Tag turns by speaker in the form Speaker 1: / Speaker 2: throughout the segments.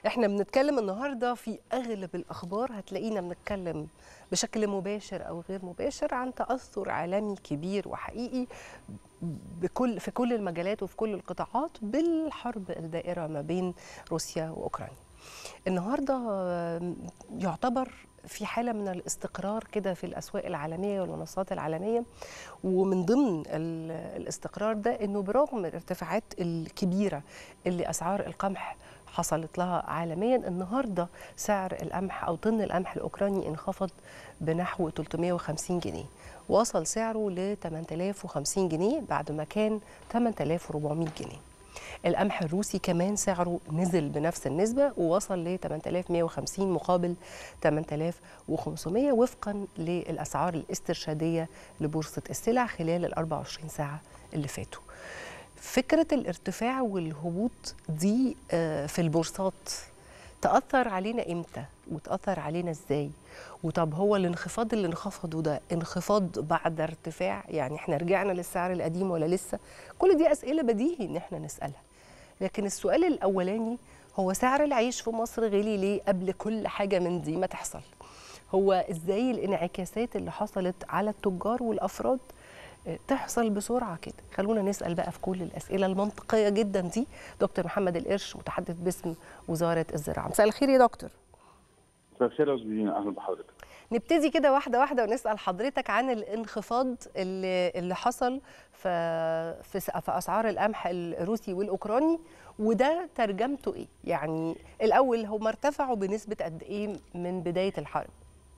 Speaker 1: احنا بنتكلم النهارده في اغلب الاخبار هتلاقينا بنتكلم بشكل مباشر او غير مباشر عن تاثر عالمي كبير وحقيقي بكل في كل المجالات وفي كل القطاعات بالحرب الدائره ما بين روسيا واوكرانيا. النهارده يعتبر في حاله من الاستقرار كده في الاسواق العالميه والمنصات العالميه ومن ضمن الاستقرار ده انه برغم الارتفاعات الكبيره اللي اسعار القمح حصلت لها عالميا النهارده سعر القمح او طن القمح الاوكراني انخفض بنحو 350 جنيه وصل سعره ل 8050 جنيه بعد ما كان 8400 جنيه القمح الروسي كمان سعره نزل بنفس النسبة ووصل ل 8150 مقابل 8500 وفقا للأسعار الاسترشادية لبورصة السلع خلال ال 24 ساعة اللي فاتوا فكرة الارتفاع والهبوط دي في البورصات تأثر علينا إمتى وتأثر علينا إزاي وطب هو الانخفاض اللي انخفضه ده انخفاض بعد ارتفاع يعني احنا رجعنا للسعر القديم ولا لسه كل دي أسئلة بديهي إن احنا نسألها لكن السؤال الأولاني هو سعر العيش في مصر غلي ليه قبل كل حاجة من دي ما تحصل هو إزاي الانعكاسات اللي حصلت على التجار والأفراد تحصل بسرعه كده خلونا نسال بقى في كل الاسئله المنطقيه جدا دي دكتور محمد القرش متحدث باسم وزاره الزراعه مساء الخير يا دكتور
Speaker 2: مساء الخير يا استاذ اهلا بحضرتك
Speaker 1: نبتدي كده واحده واحده ونسال حضرتك عن الانخفاض اللي اللي حصل في في, في اسعار القمح الروسي والاوكراني وده ترجمته ايه يعني الاول هم ارتفعوا بنسبه قد ايه من بدايه الحرب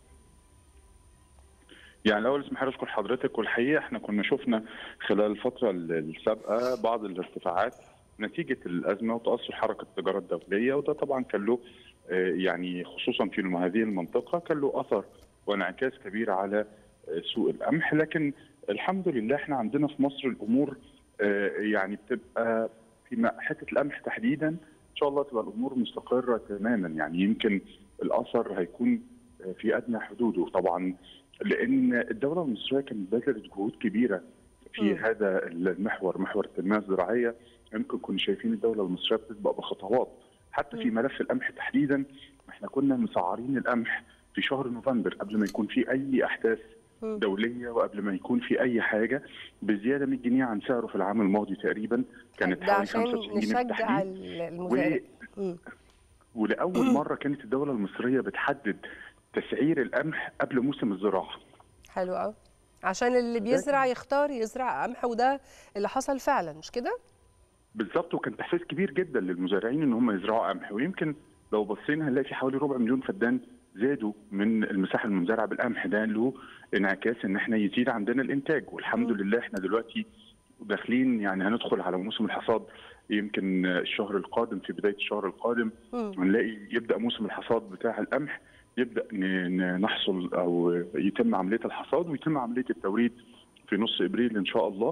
Speaker 2: يعني الاول اسمح لي اشكر حضرتك والحقيقه احنا كنا شفنا خلال الفتره السابقه بعض الارتفاعات نتيجه الازمه وتاثر حركه التجاره الدوليه وده طبعا كان له يعني خصوصا في هذه المنطقه كان له اثر وانعكاس كبير على سوق القمح لكن الحمد لله احنا عندنا في مصر الامور يعني بتبقى في حته القمح تحديدا ان شاء الله تبقى الامور مستقره تماما يعني يمكن الاثر هيكون في ادنى حدوده طبعا لان الدوله المصريه كانت بذلت جهود كبيره في م. هذا المحور محور التنميه الزراعيه يمكن كنا شايفين الدوله المصريه بتسبق بخطوات حتى م. في ملف القمح تحديدا احنا كنا مسعرين القمح في شهر نوفمبر قبل ما يكون في اي احداث م. دوليه وقبل ما يكون في اي حاجه بزياده 100 جنيه عن سعره في العام الماضي تقريبا كانت حوالي 95 جنيه
Speaker 1: نشجع المزارع
Speaker 2: و... ولاول مره كانت الدوله المصريه بتحدد تسعير القمح قبل موسم الزراعه.
Speaker 1: حلو قوي. عشان اللي بيزرع يختار يزرع قمح وده اللي حصل فعلا مش كده؟
Speaker 2: بالظبط وكان تحفيز كبير جدا للمزارعين ان هم يزرعوا قمح ويمكن لو بصينا هنلاقي في حوالي ربع مليون فدان زادوا من المساحه المزرعه بالقمح ده له انعكاس ان احنا يزيد عندنا الانتاج والحمد م. لله احنا دلوقتي داخلين يعني هندخل على موسم الحصاد يمكن الشهر القادم في بدايه الشهر القادم هنلاقي يبدا موسم الحصاد بتاع القمح يبدا نحصل او يتم عمليه الحصاد ويتم عمليه التوريد في نص ابريل ان شاء الله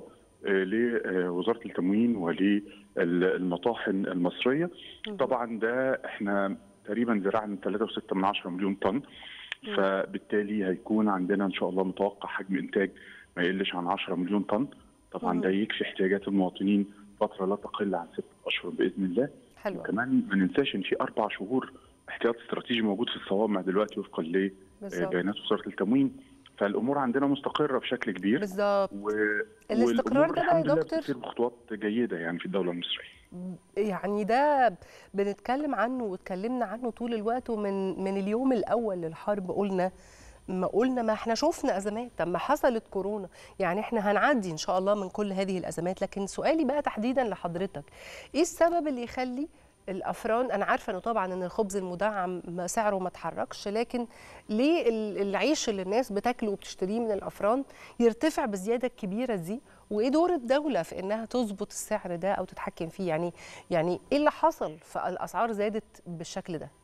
Speaker 2: لوزاره التموين وللمطاحن المصريه طبعا ده احنا تقريبا زرعنا 3.6 مليون طن فبالتالي هيكون عندنا ان شاء الله متوقع حجم انتاج ما يقلش عن 10 مليون طن طبعا ده يكفي احتياجات المواطنين فتره لا تقل عن ست اشهر باذن الله
Speaker 1: حلو
Speaker 2: كمان ما ننساش ان في اربع شهور احتياط استراتيجي موجود في الصوامع دلوقتي وفقا لبيانات وزاره التموين فالامور عندنا مستقره بشكل كبير
Speaker 1: بالظبط
Speaker 2: و...
Speaker 1: الاستقرار ده بقى يا دكتور
Speaker 2: بتصير بخطوات جيده يعني في الدوله المصريه
Speaker 1: يعني ده بنتكلم عنه واتكلمنا عنه طول الوقت ومن من اليوم الاول للحرب قلنا ما قلنا ما احنا شفنا ازمات طب ما حصلت كورونا يعني احنا هنعدي ان شاء الله من كل هذه الازمات لكن سؤالي بقى تحديدا لحضرتك ايه السبب اللي يخلي الافران انا عارفه انه طبعا ان الخبز المدعم سعره ما اتحركش لكن ليه العيش اللي الناس بتاكله وبتشتريه من الافران يرتفع بالزياده الكبيره دي وايه دور الدوله في انها تظبط السعر ده او تتحكم فيه يعني يعني ايه اللي حصل فالاسعار زادت بالشكل ده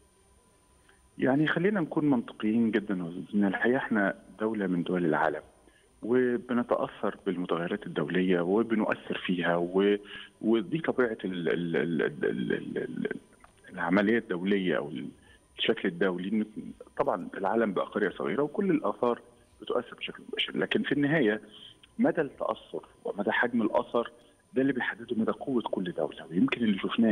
Speaker 2: يعني خلينا نكون منطقيين جدا ان الحقيقه احنا دوله من دول العالم وبنتاثر بالمتغيرات الدوليه وبنؤثر فيها و... ودي طبيعه ال... ال... ال... ال... ال... العمليه الدوليه او الشكل الدولي طبعا العالم بقى قريه صغيره وكل الاثار بتؤثر بشكل مباشر لكن في النهايه مدى التاثر ومدى حجم الاثر ده اللي بيحدده مدى قوه كل دوله ويمكن اللي شفناه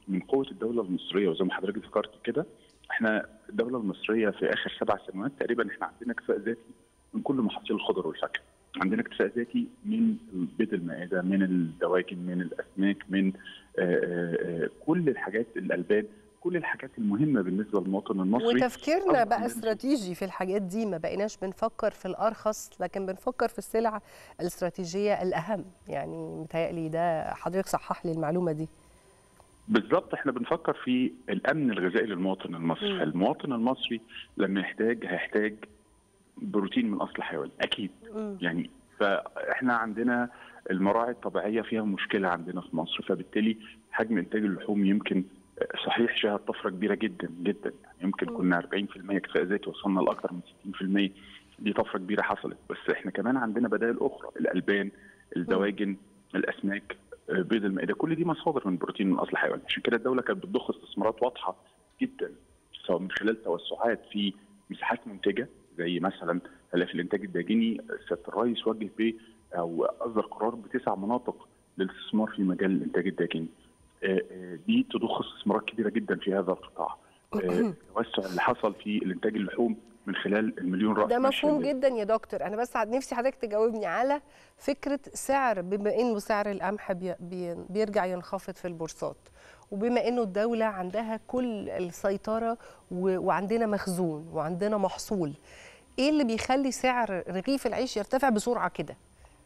Speaker 2: من قوه الدوله المصريه وزي ما حضرتك ذكرت كده احنا الدوله المصريه في اخر سبع سنوات تقريبا احنا عندنا اكتفاء ذاتي من كل محاصيل الخضر والفاكهه. عندنا اكتفاء ذاتي من بيض المائده، من الدواجن، من الاسماك، من آآ آآ كل الحاجات الالبان، كل الحاجات المهمه بالنسبه للمواطن المصري
Speaker 1: وتفكيرنا بقى استراتيجي في الحاجات دي ما بقيناش بنفكر في الارخص لكن بنفكر في السلع الاستراتيجيه الاهم يعني متهيألي ده حضرتك صحح لي المعلومه دي
Speaker 2: بالظبط احنا بنفكر في الامن الغذائي للمواطن المصري، فالمواطن المصري لما يحتاج هيحتاج بروتين من اصل حيواني اكيد
Speaker 1: مم.
Speaker 2: يعني فاحنا عندنا المراعي الطبيعيه فيها مشكله عندنا في مصر فبالتالي حجم انتاج اللحوم يمكن صحيح شهد طفره كبيره جدا جدا يعني يمكن
Speaker 1: مم.
Speaker 2: كنا 40% اكتفاء ذاتي وصلنا لاكثر من 60% دي طفره كبيره حصلت بس احنا كمان عندنا بدائل اخرى الالبان الدواجن الاسماك بيض المائده كل دي مصادر من بروتين من اصل حيواني عشان كده الدوله كانت بتضخ استثمارات واضحه جدا سواء من خلال توسعات في مساحات منتجه زي مثلا هلا في الانتاج الداجني سياده الرئيس وجه ب او اصدر قرار بتسع مناطق للاستثمار في مجال الانتاج الداجني آه، آه، دي تضخ استثمارات كبيره جدا في هذا القطاع آه، التوسع اللي حصل في الانتاج اللحوم من خلال المليون راس
Speaker 1: ده
Speaker 2: ماشية
Speaker 1: مفهوم
Speaker 2: اللي-
Speaker 1: جدا يا دكتور انا بس عاد نفسي حضرتك تجاوبني على فكره سعر بما انه سعر القمح بي بي بيرجع ينخفض في البورصات وبما انه الدوله عندها كل السيطره و- وعندنا مخزون وعندنا محصول ايه اللي بيخلي سعر رغيف العيش يرتفع بسرعه كده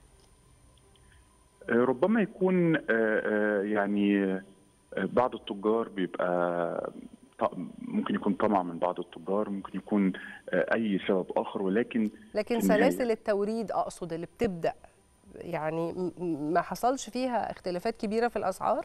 Speaker 2: آه، ربما يكون آه، آه، يعني آه، بعض التجار بيبقى ط- ممكن يكون طمع من بعض التجار ممكن يكون آه، اي سبب اخر ولكن
Speaker 1: لكن
Speaker 2: في النهاية.
Speaker 1: سلاسل التوريد اقصد اللي بتبدا يعني م- م- ما حصلش فيها اختلافات كبيره في الاسعار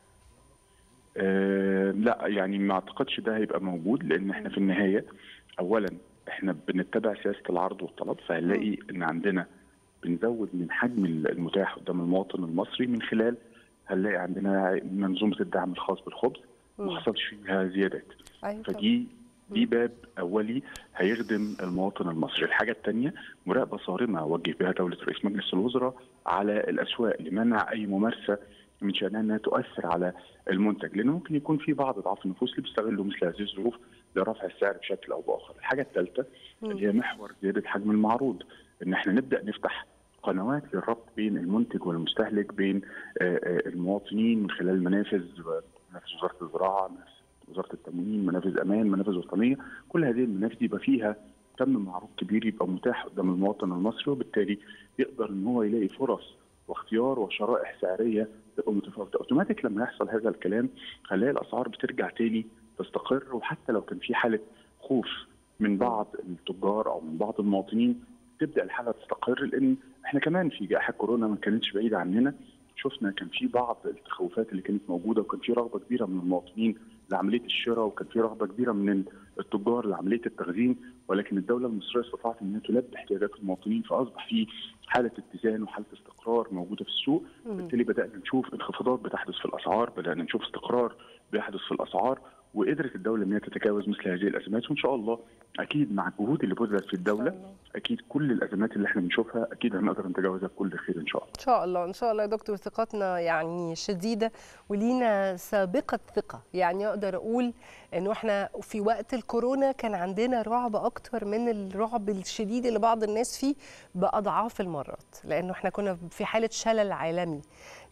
Speaker 2: آه، لا يعني ما اعتقدش ده هيبقى موجود لان احنا في النهايه اولا احنا بنتبع سياسه العرض والطلب فهنلاقي ان عندنا بنزود من حجم المتاح قدام المواطن المصري من خلال هنلاقي عندنا منظومه الدعم الخاص بالخبز ما
Speaker 1: مم.
Speaker 2: حصلش فيها زيادات
Speaker 1: ايوه طبعاً.
Speaker 2: فدي دي باب اولي هيخدم المواطن المصري، الحاجه الثانيه مراقبه صارمه وجه بها دوله رئيس مجلس الوزراء على الاسواق لمنع اي ممارسه من شانها انها تؤثر على المنتج، لانه ممكن يكون في بعض ضعاف النفوس اللي بيستغلوا مثل هذه الظروف لرفع السعر بشكل او باخر. الحاجه الثالثه اللي هي محور زياده حجم المعروض، ان احنا نبدا نفتح قنوات للربط بين المنتج والمستهلك بين آه، آه، المواطنين من خلال منافذ منافذ وزاره الزراعه، منافذ وزاره التموين، منافذ امان، منافذ وطنيه، كل هذه المنافذ يبقى فيها كم معروض كبير يبقى متاح قدام المواطن المصري وبالتالي يقدر ان هو يلاقي فرص واختيار وشرائح سعريه تبقى متفاوته، اوتوماتيك لما يحصل هذا الكلام هنلاقي الاسعار بترجع تاني تستقر وحتى لو كان في حاله خوف من بعض التجار او من بعض المواطنين تبدا الحاله تستقر لان احنا كمان في جائحه كورونا ما كانتش بعيده عننا شفنا كان في بعض التخوفات اللي كانت موجوده وكان في رغبه كبيره من المواطنين لعمليه الشراء وكان في رغبه كبيره من التجار لعمليه التخزين ولكن الدوله المصريه استطاعت انها تلبي احتياجات المواطنين فاصبح في حاله اتزان وحاله استقرار موجوده في السوق بالتالي بدانا نشوف انخفاضات بتحدث في الاسعار بدانا نشوف استقرار بيحدث في الاسعار وقدرت الدوله ان هي تتجاوز مثل هذه الازمات وان شاء الله اكيد مع الجهود اللي بذلت في الدوله اكيد كل الازمات اللي احنا بنشوفها اكيد هنقدر نتجاوزها بكل خير ان شاء الله
Speaker 1: ان شاء الله ان شاء الله يا دكتور ثقتنا يعني شديده ولينا سابقه ثقه يعني اقدر اقول انه احنا في وقت الكورونا كان عندنا رعب اكتر من الرعب الشديد اللي بعض الناس فيه باضعاف المرات لانه احنا كنا في حاله شلل عالمي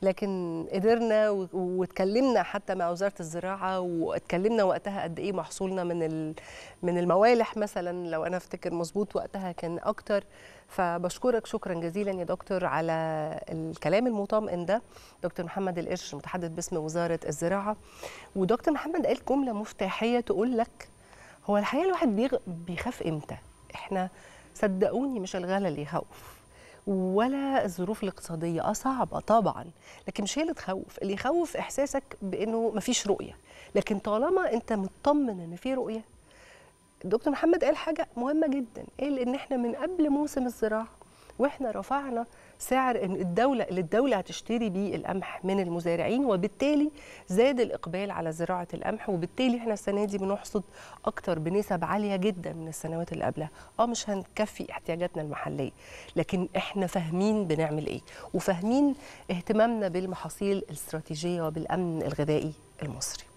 Speaker 1: لكن قدرنا و- واتكلمنا حتى مع وزاره الزراعه واتكلمنا وقتها قد ايه محصولنا من ال- من الموالح مثلا لو انا افتكر مظبوط وقتها كان اكتر فبشكرك شكرا جزيلا يا دكتور على الكلام المطمئن ده دكتور محمد القرش متحدث باسم وزاره الزراعه ودكتور محمد قال جمله مفتاحيه تقول لك هو الحقيقه الواحد بيغ... بيخاف امتى احنا صدقوني مش الغلا اللي يخوف ولا الظروف الاقتصاديه اه صعبه طبعا لكن مش هي اللي تخوف اللي يخوف احساسك بانه مفيش رؤيه لكن طالما انت مطمن ان في رؤيه الدكتور محمد قال حاجه مهمه جدا قال ان احنا من قبل موسم الزراعه واحنا رفعنا سعر إن الدوله اللي الدوله هتشتري بيه القمح من المزارعين وبالتالي زاد الاقبال على زراعه القمح وبالتالي احنا السنه دي بنحصد اكتر بنسب عاليه جدا من السنوات اللي قبلها اه مش هنكفي احتياجاتنا المحليه لكن احنا فاهمين بنعمل ايه وفاهمين اهتمامنا بالمحاصيل الاستراتيجيه وبالامن الغذائي المصري